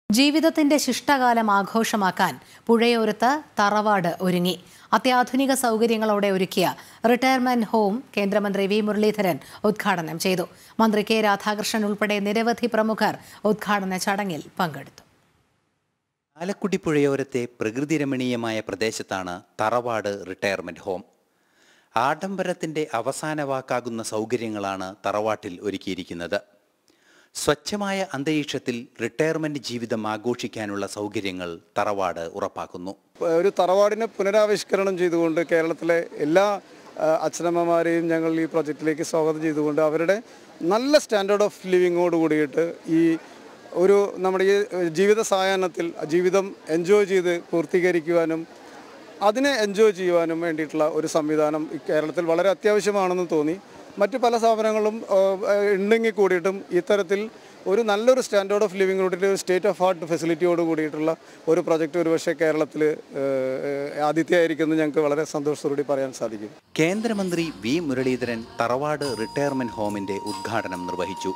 ജീവിതത്തിന്റെ ശിഷ്ടകാലം ആഘോഷമാക്കാൻ പുഴയോരത്ത് തറവാട് ഒരുങ്ങി അത്യാധുനിക സൗകര്യങ്ങളോടെ ഒരുക്കിയ റിട്ടയർമെന്റ് ഹോം കേന്ദ്രമന്ത്രി വി മുരളീധരൻ ഉദ്ഘാടനം ചെയ്തു മന്ത്രി കെ രാധാകൃഷ്ണൻ ഉൾപ്പെടെ നിരവധി പ്രമുഖർ ഉദ്ഘാടന ചടങ്ങിൽ പങ്കെടുത്തു ആലക്കുടി പുഴയോരത്തെ പ്രകൃതിരമണീയമായ പ്രദേശത്താണ് തറവാട് റിട്ടയർമെന്റ് ഹോം ആഡംബരത്തിന്റെ അവസാന വാക്കാകുന്ന സൗകര്യങ്ങളാണ് തറവാട്ടിൽ ഒരുക്കിയിരിക്കുന്നത് സ്വച്ഛമായ അന്തരീക്ഷത്തിൽ റിട്ടയർമെന്റ് ജീവിതം ആഘോഷിക്കാനുള്ള സൗകര്യങ്ങൾ തറവാട് ഉറപ്പാക്കുന്നു ഒരു തറവാടിനെ പുനരാവിഷ്കരണം ചെയ്തുകൊണ്ട് കേരളത്തിലെ എല്ലാ ആ, അച്ഛനമ്മമാരെയും ഞങ്ങൾ ഈ പ്രൊജക്റ്റിലേക്ക് സ്വാഗതം ചെയ്തുകൊണ്ട് അവരുടെ നല്ല സ്റ്റാൻഡേർഡ് ഓഫ് ലിവിങ്ങോട് കൂടിയിട്ട് ഈ ഒരു നമ്മുടെ ഈ ജീവിത സായാഹ്നത്തിൽ ജീവിതം എൻജോയ് ചെയ്ത് പൂർത്തീകരിക്കുവാനും അതിനെ എൻജോയ് ചെയ്യുവാനും വേണ്ടിയിട്ടുള്ള ഒരു സംവിധാനം ഈ കേരളത്തിൽ വളരെ അത്യാവശ്യമാണെന്ന് തോന്നി മറ്റ് പല സ്ഥാപനങ്ങളും ആ, ഉണ്ടെങ്കിൽ കൂടിയിട്ടും ഇത്തരത്തിൽ ഒരു നല്ലൊരു സ്റ്റാൻഡേർഡ് ഓഫ് ലിവിംഗ് കൂടിയിട്ട് ഒരു സ്റ്റേറ്റ് ഓഫ് ആർട്ട് ഫെസിലിറ്റിയോട് കൂടിയിട്ടുള്ള ഒരു പ്രൊജക്റ്റ് ഒരുപക്ഷെ കേരളത്തിൽ ആദ്യത്തെയായിരിക്കുമെന്ന് ഞങ്ങൾക്ക് വളരെ സന്തോഷത്തോടുകൂടി പറയാൻ സാധിക്കും കേന്ദ്രമന്ത്രി വി മുരളീധരൻ തറവാട് റിട്ടയർമെന്റ് ഹോമിന്റെ ഉദ്ഘാടനം നിർവഹിച്ചു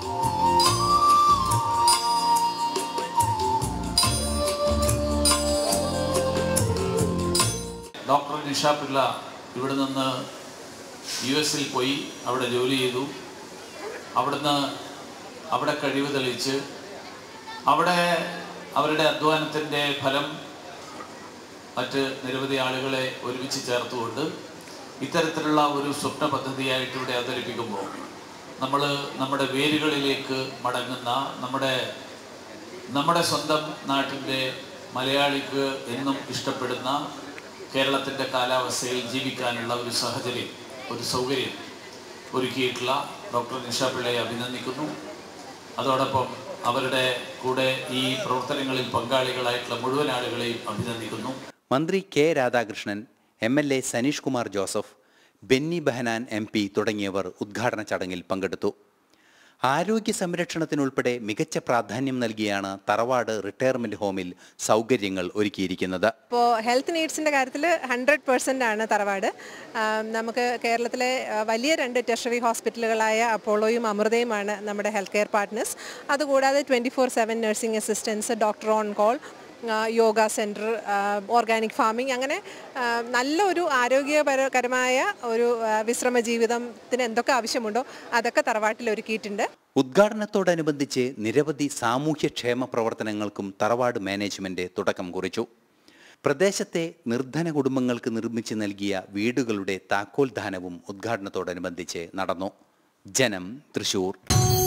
ഡോക്ടർ നിഷ പിള്ള ഇവിടെ നിന്ന് യു എസിൽ പോയി അവിടെ ജോലി ചെയ്തു അവിടുന്ന് അവിടെ കഴിവ് തെളിയിച്ച് അവിടെ അവരുടെ അധ്വാനത്തിൻ്റെ ഫലം മറ്റ് നിരവധി ആളുകളെ ഒരുമിച്ച് ചേർത്തുകൊണ്ട് ഇത്തരത്തിലുള്ള ഒരു സ്വപ്ന പദ്ധതിയായിട്ട് ഇവിടെ അവതരിപ്പിക്കുമ്പോൾ നമ്മൾ നമ്മുടെ വേരുകളിലേക്ക് മടങ്ങുന്ന നമ്മുടെ നമ്മുടെ സ്വന്തം നാട്ടിൻ്റെ മലയാളിക്ക് എന്നും ഇഷ്ടപ്പെടുന്ന കേരളത്തിൻ്റെ കാലാവസ്ഥയിൽ ജീവിക്കാനുള്ള ഒരു സാഹചര്യം ഒരു സൗകര്യം ഒരുക്കിയിട്ടുള്ള ഡോക്ടർ നിഷ പിള്ളയെ അഭിനന്ദിക്കുന്നു അതോടൊപ്പം അവരുടെ കൂടെ ഈ പ്രവർത്തനങ്ങളിൽ പങ്കാളികളായിട്ടുള്ള മുഴുവൻ ആളുകളെയും അഭിനന്ദിക്കുന്നു മന്ത്രി K Radhakrishnan M L A Saneesh Kumar Joseph Benny Behanan M P തുടങ്ങിയവർ ഉദ്ഘാടന ചടങ്ങിൽ പങ്കെടുത്തു ആരോഗ്യ സംരക്ഷണത്തിനുൾപ്പെടെ മികച്ച പ്രാധാന്യം നൽകിയാണ് തറവാട് റിട്ടയർമെന്റ് ഹോമിൽ സൗകര്യങ്ങൾ ഒരുക്കിയിരിക്കുന്നത് ഇപ്പോൾ ഹെൽത്ത് നീഡ്സിൻ്റെ കാര്യത്തിൽ ഹൺഡ്രഡ് പെർസെൻ്റ് ആണ് തറവാട് ആം, നമുക്ക് കേരളത്തിലെ ആ, വലിയ രണ്ട് ടെഷറി ഹോസ്പിറ്റലുകളായ അപ്പോളോയും അമൃതയുമാണ് നമ്മുടെ ഹെൽത്ത് കെയർ പാർട്ട്നേഴ്സ് അതുകൂടാതെ twenty four seven nursing assistance doctor on call yoga centre organic farming അങ്ങനെ ആ, നല്ലൊരു ആരോഗ്യപരകരമായ ഒരു ആ, വിശ്രമ ജീവിതത്തിന് എന്തൊക്കെ ആവശ്യമുണ്ടോ അതൊക്കെ തറവാട്ടിൽ ഒരുക്കിയിട്ടുണ്ട് ഉദ്ഘാടനത്തോടനുബന്ധിച്ച് നിരവധി സാമൂഹ്യക്ഷേമ പ്രവർത്തനങ്ങൾക്കും തറവാട് മാനേജ്മെന്റ് തുടക്കം കുറിച്ചു പ്രദേശത്തെ നിർധന കുടുംബങ്ങൾക്ക് നിർമ്മിച്ചു നൽകിയ വീടുകളുടെ താക്കോൽദാനവും ഉദ്ഘാടനത്തോടനുബന്ധിച്ച് നടന്നു ജനം തൃശൂർ